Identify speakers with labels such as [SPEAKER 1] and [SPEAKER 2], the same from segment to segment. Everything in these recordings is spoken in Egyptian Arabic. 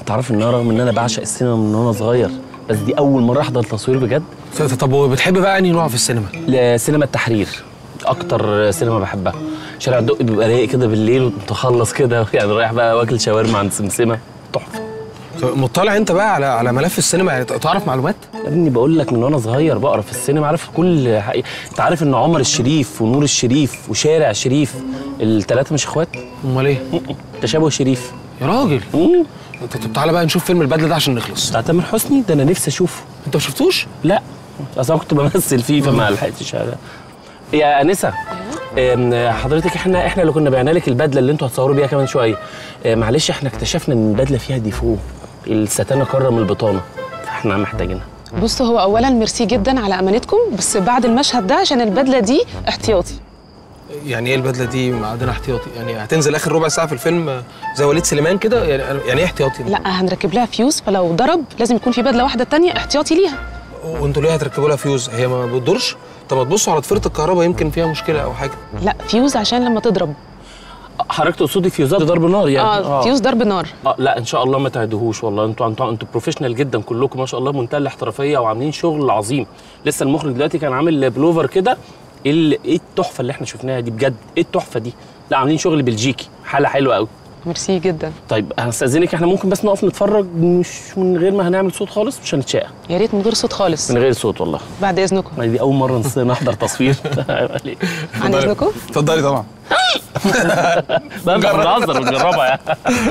[SPEAKER 1] تعرف ان انا رغم ان انا بعشق السينما من وانا صغير بس دي اول مره احضر تصوير بجد
[SPEAKER 2] طب وبتحب بقى انهي نوع في السينما؟
[SPEAKER 1] لسينما التحرير اكتر سينما بحبها شارع الدق بيبقى رايق كده بالليل وتخلص كده يعني رايح بقى واكل شاورما عند سمسمه تحفه
[SPEAKER 2] طب مطلع انت بقى على على ملف السينما يعني تعرف معلومات؟
[SPEAKER 1] يا ابني بقول لك من وانا صغير بقرا في السينما عارف كل حقيقة. انت عارف ان عمر الشريف ونور الشريف وشارع شريف الثلاثه مش اخوات
[SPEAKER 2] امال ايه؟
[SPEAKER 1] تشابه شريف
[SPEAKER 2] يا راجل
[SPEAKER 1] مم.
[SPEAKER 2] انت طب تعالى بقى نشوف فيلم البدله ده عشان نخلص
[SPEAKER 1] بتاع تامر حسني ده انا نفسي اشوفه
[SPEAKER 2] انت ما شفتوش؟
[SPEAKER 1] لا اصل انا كنت بمثل فيه فما لحقتش هذا يا انسه أم، حضرتك احنا احنا اللي كنا بعنا لك البدله اللي انتوا هتصوروا بيها كمان شويه أه، معلش احنا اكتشفنا ان البدله فيها ديفو الستانه كرم البطانه فاحنا محتاجينها
[SPEAKER 3] بص هو اولا ميرسي جدا على امانتكم بس بعد المشهد ده عشان البدله دي احتياطي
[SPEAKER 2] يعني ايه البدله دي معدنها احتياطي؟ يعني هتنزل اخر ربع ساعه في الفيلم آه، زي وليد سليمان كده يعني يعني ايه احتياطي؟
[SPEAKER 3] لا هنركب لها فيوز فلو ضرب لازم يكون في بدله واحده تانية احتياطي ليها
[SPEAKER 2] وانتوا ليه هتركبوا لها فيوز؟ هي ما بتدورش؟ طب ما تبصوا على ضفيره الكهرباء يمكن فيها مشكله او حاجه
[SPEAKER 3] لا فيوز عشان لما تضرب
[SPEAKER 1] حضرتك تقصدي فيوزات ضرب نار يعني
[SPEAKER 3] اه فيوز ضرب نار
[SPEAKER 1] اه لا ان شاء الله ما تعدهوش والله انتوا انتوا انتوا بروفيشنال جدا كلكم ما شاء الله منتهى الاحترافيه وعاملين شغل عظيم لسه المخرج دلوقتي كان عامل بلوفر كده ايه ال- ايه التحفه اللي احنا شفناها دي بجد ايه التحفه دي لا عاملين شغل بلجيكي حاله حلوه قوي
[SPEAKER 3] ميرسي جدا
[SPEAKER 1] طيب هستاذنك احنا ممكن بس نقف نتفرج مش من غير ما هنعمل صوت خالص مش هنتشاق
[SPEAKER 3] يا ريت من غير صوت خالص
[SPEAKER 1] من غير صوت والله
[SPEAKER 3] بعد اذنكم
[SPEAKER 1] ما دي اول مره نص- نحضر تصوير عيب عليك.
[SPEAKER 3] عن اذنكم
[SPEAKER 4] اتفضلي طبعا
[SPEAKER 1] بقى بنهزر ونجربها يعني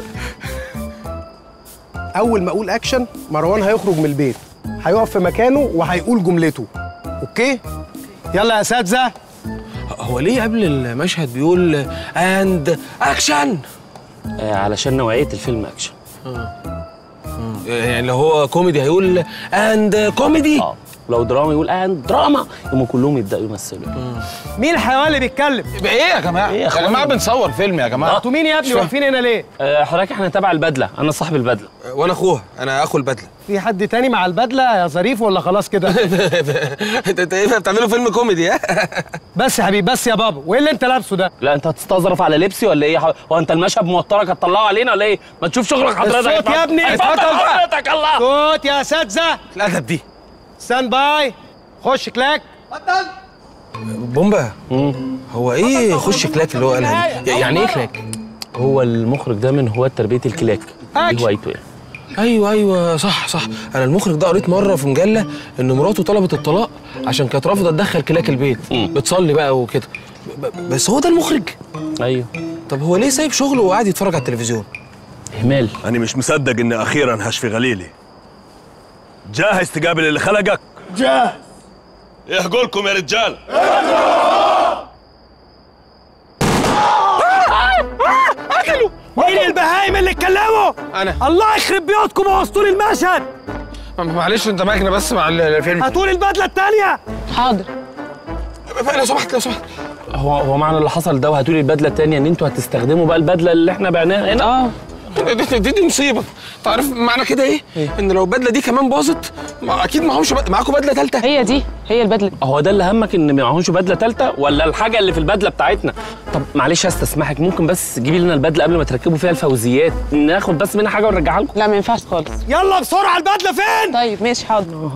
[SPEAKER 5] اول ما اقول اكشن مروان هيخرج من البيت هيقف في مكانه وهيقول جملته اوكي يلا يا اساتذه
[SPEAKER 2] هو ليه قبل المشهد بيقول اند اكشن؟
[SPEAKER 1] آه، علشان نوعيه الفيلم اكشن
[SPEAKER 2] يعني لو هو كوميدي هيقول اند كوميدي
[SPEAKER 1] اه لو دراما يقول آه دراما هم كلهم يبداوا يمثلوا
[SPEAKER 5] مين الحيوان اللي بيتكلم
[SPEAKER 4] ايه يا جماعه
[SPEAKER 1] إيه يا
[SPEAKER 4] يا
[SPEAKER 1] أخوانا؟
[SPEAKER 4] جماعه بنصور فيلم يا جماعه
[SPEAKER 5] انتوا مين يا ابني واقفين هنا ليه
[SPEAKER 1] آه، حضرتك احنا تبع البدله انا صاحب البدله
[SPEAKER 2] وانا اخوها انا اخو البدله
[SPEAKER 5] في حد تاني مع البدله يا ظريف ولا خلاص كده
[SPEAKER 2] انت انت ايه بتعملوا فيلم كوميدي ها؟
[SPEAKER 5] بس يا حبيبي بس يا بابا وايه اللي انت لابسه ده
[SPEAKER 1] لا انت هتستظرف على لبسي ولا ايه هو انت المشهد موترك هتطلعه علينا ولا ايه ما تشوف شغلك حضرتك
[SPEAKER 5] الصوت يا ابني.
[SPEAKER 1] اتفضل
[SPEAKER 5] اتفضل بقى.
[SPEAKER 1] حضرتك الله
[SPEAKER 5] صوت يا اساتذه
[SPEAKER 2] الادب دي
[SPEAKER 5] ستاند باي خش كلاك
[SPEAKER 2] بومبا هو ايه خش كلاك اللي هو قالها دي؟ يعني ايه كلاك؟
[SPEAKER 1] هو المخرج ده من هواة تربيه الكلاك دي
[SPEAKER 5] أكشن.
[SPEAKER 1] هوايته يعني
[SPEAKER 2] ايوه ايوه صح صح انا المخرج ده قريت مره في مجله ان مراته طلبت الطلاق عشان كانت رافضه تدخل كلاك البيت
[SPEAKER 1] مم.
[SPEAKER 2] بتصلي بقى وكده ب- ب- بس هو ده المخرج
[SPEAKER 1] ايوه
[SPEAKER 2] طب هو ليه سايب شغله وقاعد يتفرج على التلفزيون
[SPEAKER 1] اهمال
[SPEAKER 6] أنا مش مصدق إني أخيرا هشفي غليلي جاهز تقابل اللي خلقك؟ جاهز إيه قولكم يا رجال؟
[SPEAKER 5] مين البهايم اللي اتكلموا
[SPEAKER 2] انا
[SPEAKER 5] الله يخرب بيوتكم وسطوا لي المشهد
[SPEAKER 2] معلش انت ماكنه بس مع ال- الفيلم
[SPEAKER 5] هاتوا لي البدله التانيه
[SPEAKER 3] حاضر
[SPEAKER 2] لو سمحت لو سمحت
[SPEAKER 1] هو هو معنى اللي حصل ده وهاتولي البدله التانيه ان انتوا هتستخدموا بقى البدله اللي احنا بعناها هنا
[SPEAKER 3] اه
[SPEAKER 2] دي, دي, دي مصيبه تعرف معنى كده ايه؟ ان لو البدله دي كمان باظت ما اكيد معهمش ب... معاكم بدله ثالثه
[SPEAKER 3] هي دي هي البدله
[SPEAKER 1] هو ده اللي همك ان معهوش بدله ثالثه ولا الحاجه اللي في البدله بتاعتنا طب معلش هستسمحك ممكن بس تجيبي لنا البدله قبل ما تركبوا فيها الفوزيات ناخد بس منها حاجه ونرجعها لكم
[SPEAKER 3] لا ما ينفعش خالص
[SPEAKER 5] يلا بسرعه البدله فين
[SPEAKER 3] طيب ماشي حاضر